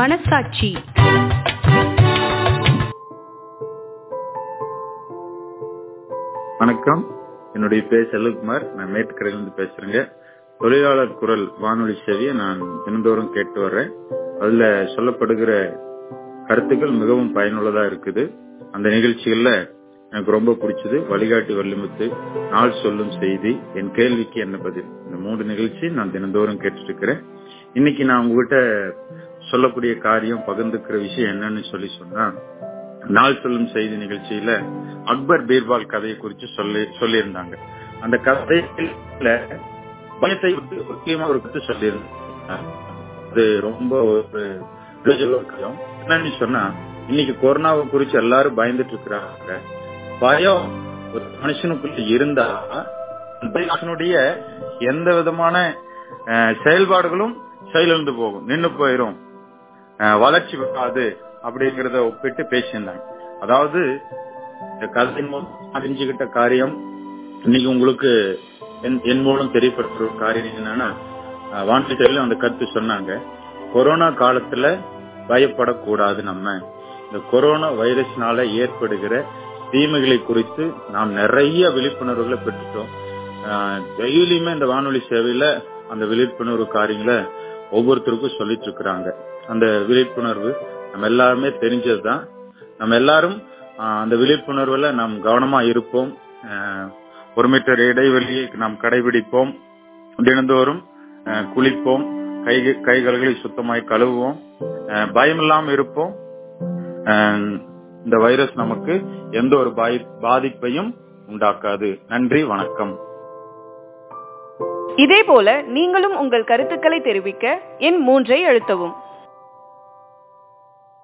மனசாட்சி வணக்கம் என்னுடைய பேர் செல்வகுமார் நான் மேட்டுக்கரையிலிருந்து பேசுறேங்க தொழிலாளர் குரல் வானொலி சேவையை நான் தினந்தோறும் கேட்டு வர்றேன் அதுல சொல்லப்படுகிற கருத்துக்கள் மிகவும் பயனுள்ளதா இருக்குது அந்த நிகழ்ச்சிகள்ல எனக்கு ரொம்ப பிடிச்சது வழிகாட்டி வள்ளிமுத்து நாள் சொல்லும் செய்தி என் கேள்விக்கு என்ன பதில் இந்த மூன்று நிகழ்ச்சி நான் தினந்தோறும் கேட்டுட்டு இருக்கிறேன் இன்னைக்கு நான் உங்ககிட்ட சொல்லக்கூடிய காரியம் பகிர்ந்துக்கிற விஷயம் என்னன்னு சொல்லி சொன்னா நாள் சொல்லும் செய்தி நிகழ்ச்சியில அக்பர் பீர்பால் கதையை குறித்து சொல்லி சொல்லியிருந்தாங்க அந்த கதையில பயத்தை முக்கியமா ஒரு கருத்து சொல்லியிருந்தாங்க அது ரொம்ப ஒரு விஷயம் என்னன்னு சொன்னா இன்னைக்கு கொரோனாவை குறிச்சு எல்லாரும் பயந்துட்டு இருக்கிறாங்க பயம் ஒரு மனுஷனுக்குள்ள இருந்தா மனுஷனுடைய எந்த விதமான செயல்பாடுகளும் செயலிழந்து போகும் நின்னு போயிரும் வளர்ச்சி வராது அப்படிங்கறத ஒப்பிட்டு பேசியிருந்தாங்க அதாவது இந்த கதையின் மூலம் அறிஞ்சுக்கிட்ட காரியம் இன்னைக்கு உங்களுக்கு என் மூலம் தெரியப்படுத்துற ஒரு காரியம் என்னன்னா வானிலை அந்த கருத்து சொன்னாங்க கொரோனா காலத்துல பயப்படக்கூடாது நம்ம இந்த கொரோனா வைரஸ்னால ஏற்படுகிற தீமைகளை குறித்து நாம் நிறைய விழிப்புணர்வுகளை பெற்றுட்டோம் டெய்லியுமே இந்த வானொலி சேவையில அந்த விழிப்புணர்வு காரியங்களை ஒவ்வொருத்தருக்கும் சொல்லிட்டு இருக்கிறாங்க அந்த விழிப்புணர்வு நம்ம எல்லாருமே தெரிஞ்சதுதான் நம்ம எல்லாரும் அந்த விழிப்புணர்வுல நாம் கவனமா இருப்போம் ஒரு மீட்டர் இடைவெளியை நாம் கடைபிடிப்போம் தினந்தோறும் குளிப்போம் கை கைகளை சுத்தமாய் கழுவுவோம் பயம் இல்லாம இருப்போம் இந்த வைரஸ் நமக்கு எந்த ஒரு பாதிப்பையும் உண்டாக்காது நன்றி வணக்கம் இதே போல நீங்களும் உங்கள் கருத்துக்களை தெரிவிக்க எண் மூன்றை அழுத்தவும்